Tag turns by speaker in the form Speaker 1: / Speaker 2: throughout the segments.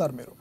Speaker 1: చూస్తారు మీరు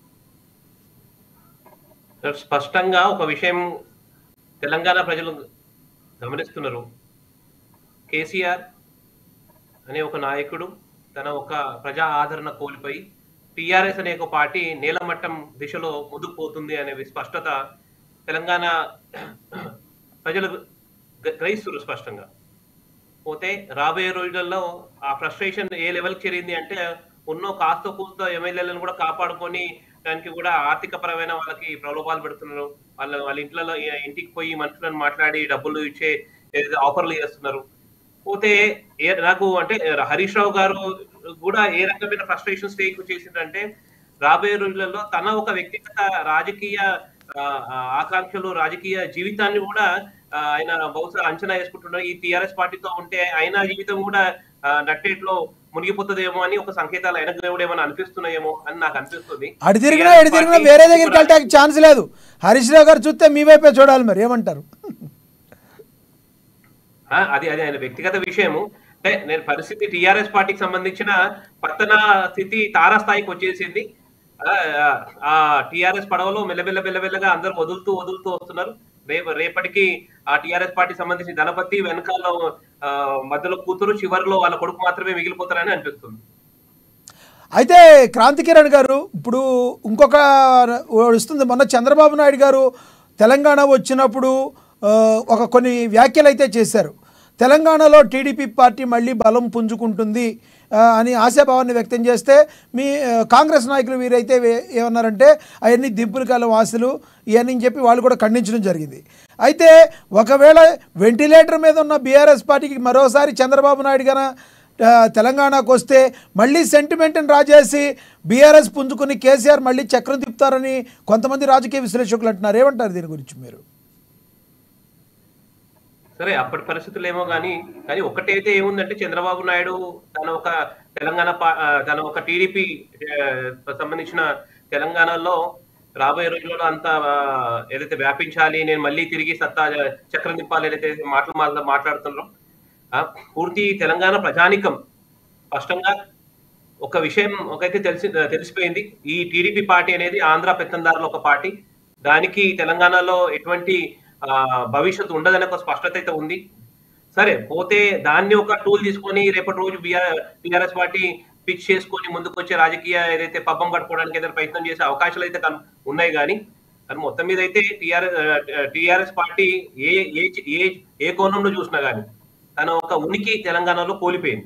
Speaker 2: స్పష్టంగా ఒక విషయం తెలంగాణ ప్రజలు గమనిస్తున్నారు కేసీఆర్ అనే ఒక నాయకుడు తన ఒక ప్రజా ఆదరణ కోల్పోయి టిఆర్ఎస్ అనే ఒక పార్టీ నేలమట్టం దిశలో ముందుకు పోతుంది అనే స్పష్టత తెలంగాణ ప్రజలు గ- గ్రహిస్తున్నారు స్పష్టంగా పోతే రాబోయే రోజులలో ఆ ఫ్రస్ట్రేషన్ ఏ లెవెల్కి చేరింది అంటే ఉన్నో కాస్త కూస్తో ఎమ్మెల్యేలను కూడా కాపాడుకొని దానికి కూడా ఆర్థిక పరమైన వాళ్ళకి ప్రలోభాలు పెడుతున్నారు వాళ్ళ వాళ్ళ ఇంట్లో ఇంటికి పోయి మనుషులను మాట్లాడి డబ్బులు ఇచ్చే ఏదైతే ఆఫర్లు చేస్తున్నారు పోతే ఏ నాకు అంటే హరీష్ రావు గారు కూడా ఏ రకమైన ఫ్రస్ట్రేషన్ స్టేజ్ చేసిందంటే రాబోయే రోజులలో తన ఒక వ్యక్తిగత రాజకీయ ఆ, ఆ, ఆకాంక్షలు రాజకీయ జీవితాన్ని కూడా ఆ, ఆయన బహుశా అంచనా వేసుకుంటున్నారు ఈ టిఆర్ఎస్ పార్టీతో ఉంటే ఆయన జీవితం కూడా ఆ, నట్టేట్లో మునిగిపోతుందేమో అని ఒక సంకేతాలు ఆయనకు దేవుడు ఏమైనా అనిపిస్తున్నాయేమో అని నాకు అనిపిస్తుంది
Speaker 1: అటు తిరిగినా
Speaker 2: TRS
Speaker 1: ఎటు తిరిగినా
Speaker 2: పార్టీ
Speaker 1: వేరే దగ్గరికి
Speaker 2: కూడా-
Speaker 1: వెళ్ళడానికి ఛాన్స్ లేదు హరీష్ రావు గారు చూస్తే మీ వైపే చూడాలి మరి ఏమంటారు
Speaker 2: ఆ, అది అది ఆయన వ్యక్తిగత విషయము అంటే నేను పరిస్థితి టిఆర్ఎస్ పార్టీకి సంబంధించిన పతన స్థితి తారాస్థాయికి వచ్చేసింది ఆ, ఆ టిఆర్ఎస్ పడవలో మెల్లమెల్ల మెల్లమెల్లగా అందరూ వదులుతూ వదులుతూ వస్తున్నారు రేపు రేపటికి ఆ టిఆర్ఎస్ పార్టీ సంబంధించిన దళపతి వెనకాల ఆ, మధ్యలో కూతురు చివరిలో వాళ్ళ కొడుకు మాత్రమే మిగిలిపోతారని అనిపిస్తుంది
Speaker 1: అయితే క్రాంతి కిరణ్ గారు ఇప్పుడు ఇంకొక వస్తుంది మొన్న చంద్రబాబు నాయుడు గారు తెలంగాణ వచ్చినప్పుడు ఆ, ఒక కొన్ని వ్యాఖ్యలు అయితే చేశారు తెలంగాణలో టీడీపీ పార్టీ మళ్ళీ బలం పుంజుకుంటుంది ఆ, అని ఆశాభావాన్ని వ్యక్తం చేస్తే మీ ఆ, కాంగ్రెస్ నాయకులు వీరైతే వే- ఏమన్నారంటే అవన్నీ దింపుల కాలం ఆశలు ఇవన్నీ చెప్పి వాళ్ళు కూడా ఖండించడం జరిగింది అయితే ఒకవేళ వెంటిలేటర్ మీద ఉన్న బీఆర్ఎస్ పార్టీకి మరోసారి చంద్రబాబు నాయుడు గారు ఆ, తెలంగాణకు వస్తే మళ్ళీ సెంటిమెంట్ని రాజేసి బీఆర్ఎస్ పుంజుకుని కేసీఆర్ మళ్ళీ చక్రం తిప్పుతారని కొంతమంది రాజకీయ విశ్లేషకులు అంటున్నారు ఏమంటారు దీని గురించి మీరు
Speaker 2: సరే అప్పటి పరిస్థితులు ఏమో కానీ కానీ ఒకటైతే ఏముందంటే చంద్రబాబు నాయుడు తన ఒక తెలంగాణ పా- ఆ, తన ఒక టీడీపీ సంబంధించిన తెలంగాణలో రాబోయే రోజుల్లో అంత ఆ, ఏదైతే వ్యాపించాలి నేను మళ్ళీ తిరిగి సత్తా చక్రం తిప్పాలి ఏదైతే మాటలు మాట్లా మాట్లాడుతున్నారో ఆ, పూర్తి తెలంగాణ ప్రజానికం స్పష్టంగా ఒక విషయం ఒకైతే తెలిసి తెలిసిపోయింది ఈ టీడీపీ పార్టీ అనేది ఆంధ్ర పెత్తందారుల ఒక పార్టీ దానికి తెలంగాణలో ఎటువంటి ఆ, భవిష్యత్తు ఉండదనే ఒక స్పష్టత అయితే ఉంది సరే పోతే దాన్ని ఒక టూల్ తీసుకొని రేపటి రోజు బీఆర్ఎస్ పార్టీ పిచ్ చేసుకొని ముందుకు వచ్చే రాజకీయ ఏదైతే పబ్బం కట్టుకోవడానికి ఏదైనా ప్రయత్నం చేసే అవకాశాలు అయితే కన్- ఉన్నాయి కానీ కానీ మొత్తం మీద అయితే టిఆర్ఎస్ టిఆర్ఎస్ పార్టీ ఏ ఏ ఏ ఏ కోణంలో చూసినా కానీ తన ఒక ఉనికి తెలంగాణలో కోల్పోయింది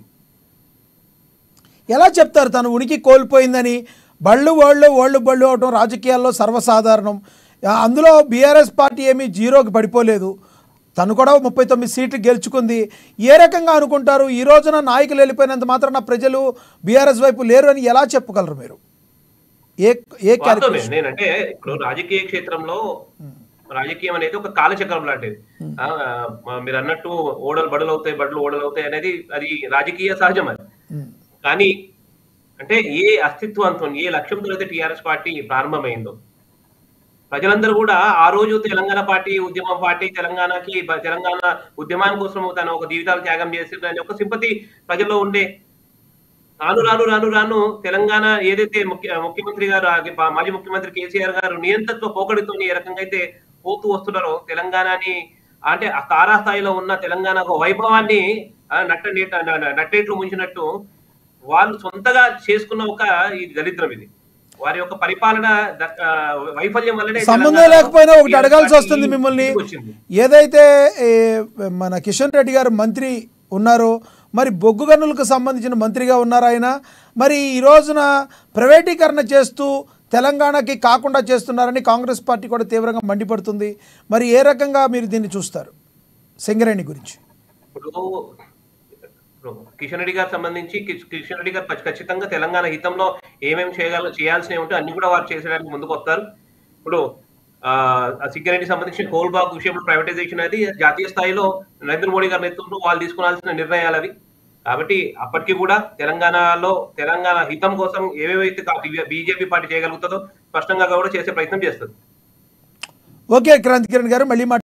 Speaker 1: ఎలా చెప్తారు తను ఉనికి కోల్పోయిందని బళ్ళు వాళ్ళు ఓళ్ళు బళ్ళు అవటం రాజకీయాల్లో సర్వసాధారణం ఆ, అందులో బీఆర్ఎస్ పార్టీ ఏమీ జీరోకి పడిపోలేదు తను కూడా ముప్పై తొమ్మిది సీట్లు గెలుచుకుంది ఏ రకంగా అనుకుంటారు ఈ రోజున నాయకులు వెళ్ళిపోయినంత మాత్రాన ప్రజలు బీఆర్ఎస్ వైపు లేరు అని ఎలా చెప్పగలరు మీరు ఏ ఏ
Speaker 2: వాస్తవమే
Speaker 1: క్యాలిక్యులేషన్
Speaker 2: నేనంటే ఇప్పుడు రాజకీయ క్షేత్రంలో రాజకీయం అనేది ఒక కాలచక్రం లాంటిది ఆ, ఆ, మీరు అన్నట్టు ఓడలు బడులు అవుతాయి బడులు ఓడలు అవుతాయి అనేది అది రాజకీయ సహజం అది కానీ అంటే ఏ అస్తిత్వంతో ఏ లక్ష్యంతో అయితే టిఆర్ఎస్ పార్టీ ప్రారంభమైందో ప్రజలందరూ కూడా ఆ రోజు తెలంగాణ పార్టీ ఉద్యమం పార్టీ తెలంగాణకి బ- తెలంగాణ ఉద్యమాని కోసం తన ఒక జీవితాలు త్యాగం చేసిందని ఒక సింపతి ప్రజల్లో ఉండే రాను రాను రాను రాను తెలంగాణ ఏదైతే ముఖ్య ముఖ్యమంత్రి గారు ఆ పా- మాజీ ముఖ్యమంత్రి కేసీఆర్ గారు నియంత్రత్వ పోకడితో ఏ రకంగా అయితే పోతూ వస్తున్నారో తెలంగాణని అంటే ఆ తారాస్థాయిలో ఉన్న తెలంగాణ ఒక వైభవాన్ని ఆ, నట్ట నీట న- న- నట్టేట్లు ముంచినట్టు వాళ్ళు సొంతగా చేసుకున్న ఒక ఈ దరిద్రం ఇది వారి యొక్క పరిపాలన ద- ఆ, వైఫల్యం వల్లనే
Speaker 1: సంబంధం
Speaker 2: తెలంగాణలో
Speaker 1: లేకపోయినా ఒకటి
Speaker 2: TRS
Speaker 1: అడగాల్సి
Speaker 2: పార్టీ
Speaker 1: వస్తుంది మిమ్మల్ని
Speaker 2: ఇంటికి వచ్చింది.
Speaker 1: ఏదైతే ఏ, మన కిషన్ రెడ్డి గారు మంత్రి ఉన్నారో మరి బొగ్గు గనులకు సంబంధించిన మంత్రిగా ఉన్నారు ఆయన మరి ఈ రోజున ప్రైవేటీకరణ చేస్తూ తెలంగాణకి కాకుండా చేస్తున్నారని కాంగ్రెస్ పార్టీ కూడా తీవ్రంగా మండిపడుతుంది మరి ఏ రకంగా మీరు దీన్ని చూస్తారు సింగరేణి గురించి
Speaker 2: ఇప్పుడు ఇప్పుడు కిషన్ రెడ్డి గారికి సంబంధించి కిష్- కిషన్ రెడ్డి గారు ఖచ్చి- ఖచ్చితంగా తెలంగాణ హితంలో ఏమేమి చేయగల చేయాల్సినవి ఉంటే అన్ని కూడా వారు చేసేయడానికి ముందుకు వస్తారు ఇప్పుడు ఆ ఆ సింగరెడ్డి సంబంధించిన కోల్ బాగ్ విషయంలో ప్రైవేటైజేషన్ అనేది జాతీయ స్థాయిలో నరేంద్ర మోడీ గారి నేతృత్వంలో వాళ్ళు తీసుకోవాల్సిన నిర్ణయాలు అవి కాబట్టి అప్పటికి కూడా తెలంగాణలో తెలంగాణ హితం కోసం ఏవేవైతే బీజేపీ పార్టీ చేయగలుగుతుందో స్పష్టంగా కూడా చేసే ప్రయత్నం చేస్తుంది
Speaker 1: ఓకే క్రాంతి కిరణ్ గారు మళ్ళీ మాట్లాడదాం.